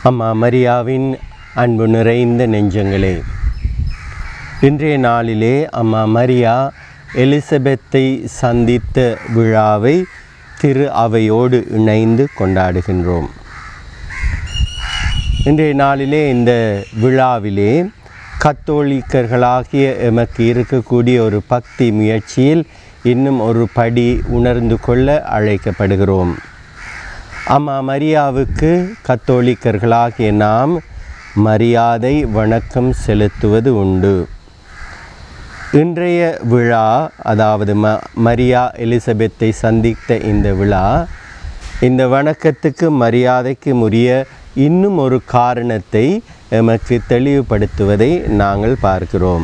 அம்மா மரியாவின் அன்பு நிறைந்த நெஞ்சங்களே இன்றைய நாளிலே அம்மா மரியா எலிசபெத்தை சந்தித்த விழாவை திரு அவையோடு இணைந்து கொண்டாடுகின்றோம் இன்றைய நாளிலே இந்த விழாவிலே கத்தோலிக்கர்களாகிய எமக்கு இருக்கக்கூடிய ஒரு பக்தி முயற்சியில் இன்னும் ஒரு படி உணர்ந்து கொள்ள அழைக்கப்படுகிறோம் அம்மா மரியாவுக்கு கத்தோலிக்கர்களாகிய நாம் மரியாதை வணக்கம் செலுத்துவது உண்டு இன்றைய விழா அதாவது ம மரியா எலிசபெத்தை சந்தித்த இந்த விழா இந்த வணக்கத்துக்கு மரியாதைக்கு உரிய இன்னும் ஒரு காரணத்தை எமக்கு தெளிவுபடுத்துவதை நாங்கள் பார்க்கிறோம்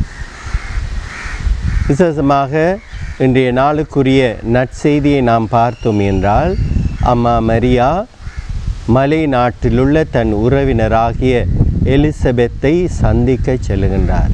விசேஷமாக இன்றைய நாளுக்குரிய நற்செய்தியை நாம் பார்த்தோம் என்றால் அம்மா மரியா மலை நாட்டிலுள்ள தன் உறவினராகிய எலிசபெத்தை சந்திக்க செல்கின்றார்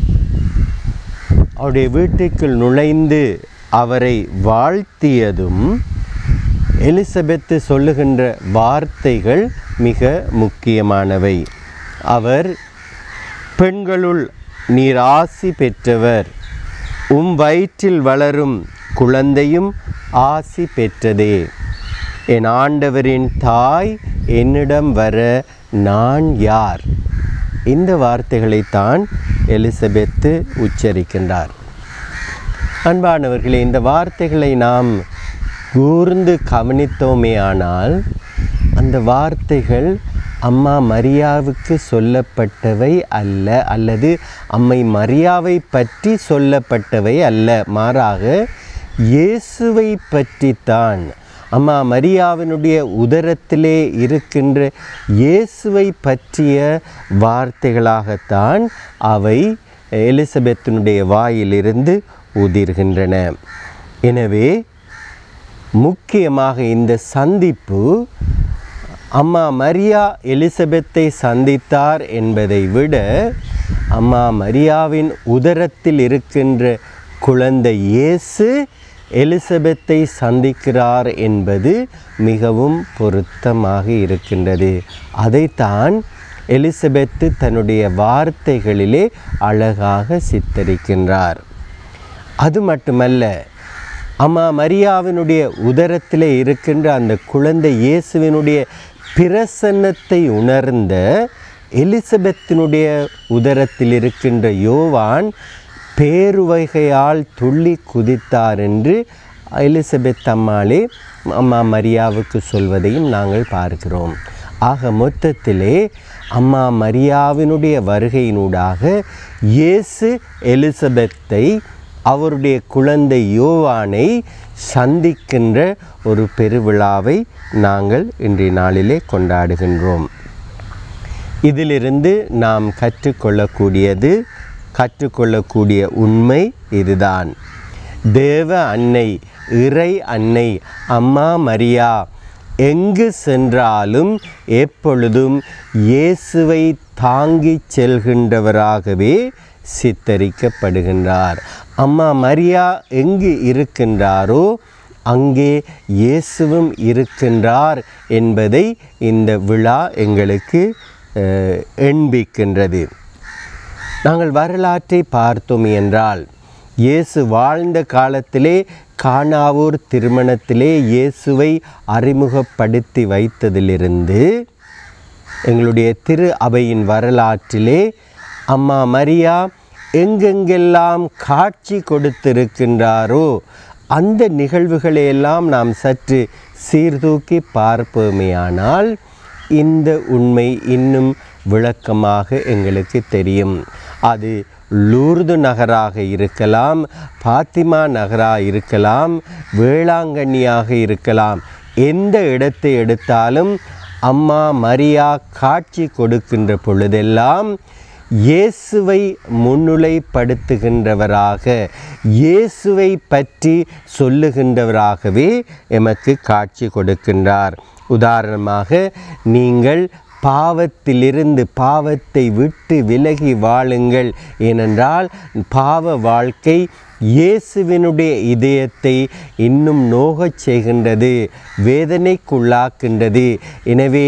அவருடைய வீட்டுக்குள் நுழைந்து அவரை வாழ்த்தியதும் எலிசபெத்து சொல்லுகின்ற வார்த்தைகள் மிக முக்கியமானவை அவர் பெண்களுள் நீர் ஆசி பெற்றவர் உம் வயிற்றில் வளரும் குழந்தையும் ஆசி பெற்றதே என் ஆண்டவரின் தாய் என்னிடம் வர நான் யார் இந்த வார்த்தைகளைத்தான் எலிசபெத்து உச்சரிக்கின்றார் அன்பானவர்களே இந்த வார்த்தைகளை நாம் கூர்ந்து கவனித்தோமே ஆனால் அந்த வார்த்தைகள் அம்மா மரியாவுக்கு சொல்லப்பட்டவை அல்ல அல்லது அம்மை மரியாவை பற்றி சொல்லப்பட்டவை அல்ல மாறாக இயேசுவை பற்றித்தான் அம்மா மரியாவினுடைய உதரத்திலே இருக்கின்ற இயேசுவை பற்றிய வார்த்தைகளாகத்தான் அவை எலிசபெத்தினுடைய வாயிலிருந்து உதிர்கின்றன எனவே முக்கியமாக இந்த சந்திப்பு அம்மா மரியா எலிசபெத்தை சந்தித்தார் என்பதை விட அம்மா மரியாவின் உதரத்தில் இருக்கின்ற குழந்தை இயேசு எலிசபெத்தை சந்திக்கிறார் என்பது மிகவும் பொருத்தமாக இருக்கின்றது அதைத்தான் எலிசபெத்து தன்னுடைய வார்த்தைகளிலே அழகாக சித்தரிக்கின்றார் அது மட்டுமல்ல அம்மா மரியாவினுடைய உதரத்திலே இருக்கின்ற அந்த குழந்தை இயேசுவினுடைய பிரசன்னத்தை உணர்ந்த எலிசபெத்தினுடைய உதரத்தில் இருக்கின்ற யோவான் பேருவகையால் துள்ளி குதித்தார் என்று எலிசபெத் அம்மாளே அம்மா மரியாவுக்கு சொல்வதையும் நாங்கள் பார்க்கிறோம் ஆக மொத்தத்திலே அம்மா மரியாவினுடைய வருகையினூடாக இயேசு எலிசபெத்தை அவருடைய குழந்தை யோவானை சந்திக்கின்ற ஒரு பெருவிழாவை நாங்கள் இன்றைய நாளிலே கொண்டாடுகின்றோம் இதிலிருந்து நாம் கற்றுக்கொள்ளக்கூடியது கற்றுக்கொள்ளக்கூடிய உண்மை இதுதான் தேவ அன்னை இறை அன்னை அம்மா மரியா எங்கு சென்றாலும் எப்பொழுதும் இயேசுவை தாங்கிச் செல்கின்றவராகவே சித்தரிக்கப்படுகின்றார் அம்மா மரியா எங்கு இருக்கின்றாரோ அங்கே இயேசுவும் இருக்கின்றார் என்பதை இந்த விழா எங்களுக்கு எண்பிக்கின்றது நாங்கள் வரலாற்றை பார்த்தோம் என்றால் இயேசு வாழ்ந்த காலத்திலே காணாவூர் திருமணத்திலே இயேசுவை அறிமுகப்படுத்தி வைத்ததிலிருந்து எங்களுடைய திரு அவையின் வரலாற்றிலே அம்மா மரியா எங்கெங்கெல்லாம் காட்சி கொடுத்திருக்கின்றாரோ அந்த நிகழ்வுகளையெல்லாம் நாம் சற்று சீர்தூக்கி பார்ப்போமேயானால் இந்த உண்மை இன்னும் விளக்கமாக எங்களுக்கு தெரியும் அது லூர்து நகராக இருக்கலாம் பாத்திமா நகராக இருக்கலாம் வேளாங்கண்ணியாக இருக்கலாம் எந்த இடத்தை எடுத்தாலும் அம்மா மரியா காட்சி கொடுக்கின்ற பொழுதெல்லாம் இயேசுவை முன்னிலைப்படுத்துகின்றவராக இயேசுவை பற்றி சொல்லுகின்றவராகவே எமக்கு காட்சி கொடுக்கின்றார் உதாரணமாக நீங்கள் பாவத்திலிருந்து பாவத்தை விட்டு விலகி வாழுங்கள் ஏனென்றால் பாவ வாழ்க்கை இயேசுவினுடைய இதயத்தை இன்னும் நோகச் செய்கின்றது வேதனைக்குள்ளாக்கின்றது எனவே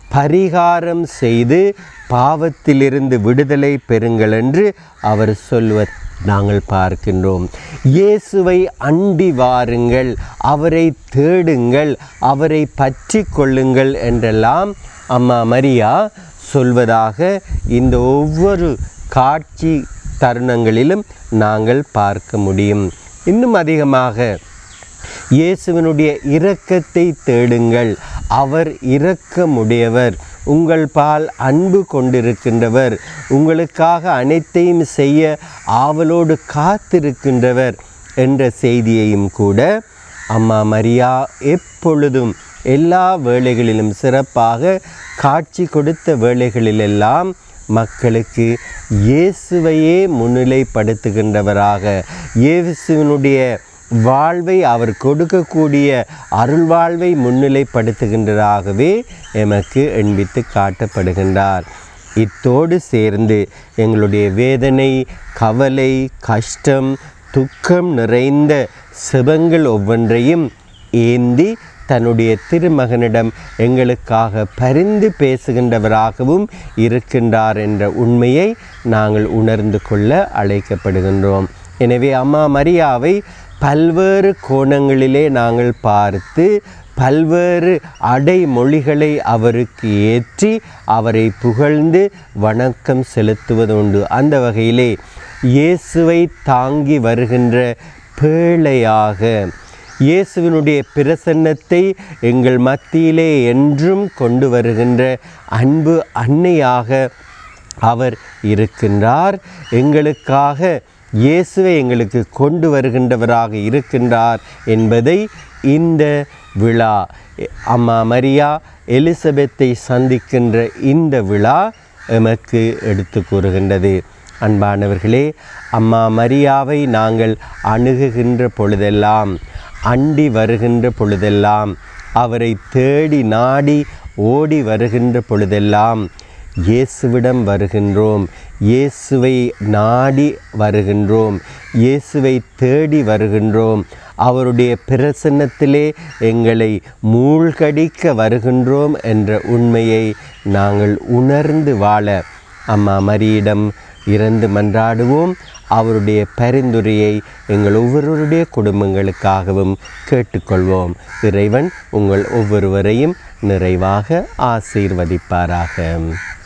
பரிகாரம் செய்து பாவத்திலிருந்து விடுதலை பெறுங்கள் என்று அவர் சொல்வது நாங்கள் பார்க்கின்றோம் இயேசுவை அண்டி வாருங்கள் அவரை தேடுங்கள் அவரை பற்றி கொள்ளுங்கள் என்றெல்லாம் அம்மா மரியா சொல்வதாக இந்த ஒவ்வொரு காட்சி தருணங்களிலும் நாங்கள் பார்க்க முடியும் இன்னும் அதிகமாக இயேசுவினுடைய இரக்கத்தை தேடுங்கள் அவர் இரக்கமுடையவர் உங்கள் பால் அன்பு கொண்டிருக்கின்றவர் உங்களுக்காக அனைத்தையும் செய்ய ஆவலோடு காத்திருக்கின்றவர் என்ற செய்தியையும் கூட அம்மா மரியா எப்பொழுதும் எல்லா வேளைகளிலும் சிறப்பாக காட்சி கொடுத்த வேளைகளிலெல்லாம் மக்களுக்கு இயேசுவையே முன்னிலைப்படுத்துகின்றவராக இயேசுவினுடைய வாழ்வை அவர் கொடுக்கக்கூடிய அருள்வாழ்வை முன்னிலைப்படுத்துகின்றதாகவே எமக்கு எண்பித்து காட்டப்படுகின்றார் இத்தோடு சேர்ந்து எங்களுடைய வேதனை கவலை கஷ்டம் துக்கம் நிறைந்த சிவங்கள் ஒவ்வொன்றையும் ஏந்தி தன்னுடைய திருமகனிடம் எங்களுக்காக பரிந்து பேசுகின்றவராகவும் இருக்கின்றார் என்ற உண்மையை நாங்கள் உணர்ந்து கொள்ள அழைக்கப்படுகின்றோம் எனவே அம்மா மரியாவை பல்வேறு கோணங்களிலே நாங்கள் பார்த்து பல்வேறு அடைமொழிகளை அவருக்கு ஏற்றி அவரை புகழ்ந்து வணக்கம் செலுத்துவதுண்டு அந்த வகையிலே இயேசுவை தாங்கி வருகின்ற பேழையாக இயேசுவினுடைய பிரசன்னத்தை எங்கள் மத்தியிலே என்றும் கொண்டு வருகின்ற அன்பு அன்னையாக அவர் இருக்கின்றார் எங்களுக்காக இயேசுவை எங்களுக்கு கொண்டு வருகின்றவராக இருக்கின்றார் என்பதை இந்த விழா அம்மா மரியா எலிசபெத்தை சந்திக்கின்ற இந்த விழா எமக்கு எடுத்து கூறுகின்றது அன்பானவர்களே அம்மா மரியாவை நாங்கள் அணுகுகின்ற பொழுதெல்லாம் அண்டி வருகின்ற பொழுதெல்லாம் அவரை தேடி நாடி ஓடி வருகின்ற பொழுதெல்லாம் இயேசுவிடம் வருகின்றோம் இயேசுவை நாடி வருகின்றோம் இயேசுவை தேடி வருகின்றோம் அவருடைய பிரசன்னத்திலே எங்களை மூழ்கடிக்க வருகின்றோம் என்ற உண்மையை நாங்கள் உணர்ந்து வாழ அம்மா மரியிடம் இறந்து மன்றாடுவோம் அவருடைய பரிந்துரையை எங்கள் ஒவ்வொருவருடைய குடும்பங்களுக்காகவும் கேட்டுக்கொள்வோம் இறைவன் உங்கள் ஒவ்வொருவரையும் நிறைவாக ஆசீர்வதிப்பாராக